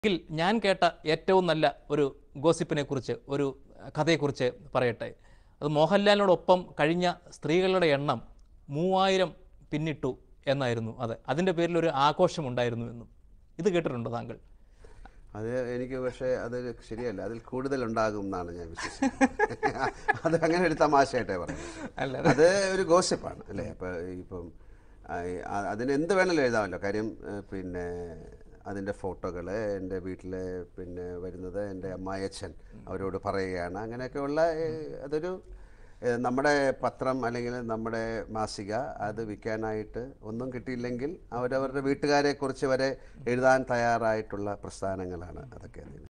എങ്കിൽ ഞാൻ കേട്ട ഏറ്റവും നല്ല ഒരു ഗോസിപ്പിനെ കുറിച്ച് ഒരു കഥയെക്കുറിച്ച് പറയട്ടെ അത് മോഹൻലാലിനോടൊപ്പം കഴിഞ്ഞ സ്ത്രീകളുടെ എണ്ണം മൂവായിരം പിന്നിട്ടു എന്നായിരുന്നു അത് അതിൻ്റെ പേരിൽ ഒരു ആഘോഷമുണ്ടായിരുന്നു എന്നും ഇത് കേട്ടിട്ടുണ്ടോ താങ്കൾ അത് എനിക്ക് പക്ഷേ അത് ശരിയല്ല അതിൽ കൂടുതൽ ഉണ്ടാകും എന്നാണ് ഞാൻ വിശ്വസിക്കുന്നത് അത് അങ്ങനെ ഒരു തമാശയായിട്ടേ പറഞ്ഞു അല്ല അത് ഒരു ഗോസിപ്പാണ് അല്ലേ അപ്പം ഇപ്പം ആ, ആ- അതിന് എന്ത് വേണമെങ്കിലും എഴുതാമല്ലോ കാര്യം ഏ, പിന്നെ അതിൻ്റെ ഫോട്ടോകൾ എൻ്റെ വീട്ടിൽ പിന്നെ വരുന്നത് എൻ്റെ അമ്മായച്ഛൻ അവരോട് പറയുകയാണ് അങ്ങനെയൊക്കെയുള്ള ഏ, അതൊരു ഏ, നമ്മുടെ പത്രം അല്ലെങ്കിൽ നമ്മുടെ മാസിക അത് വിൽക്കാനായിട്ട് ഒന്നും കിട്ടിയില്ലെങ്കിൽ അവരവരുടെ വീട്ടുകാരെക്കുറിച്ച് വരെ എഴുതാൻ തയ്യാറായിട്ടുള്ള പ്രസ്ഥാനങ്ങളാണ് അതൊക്കെ അതിന്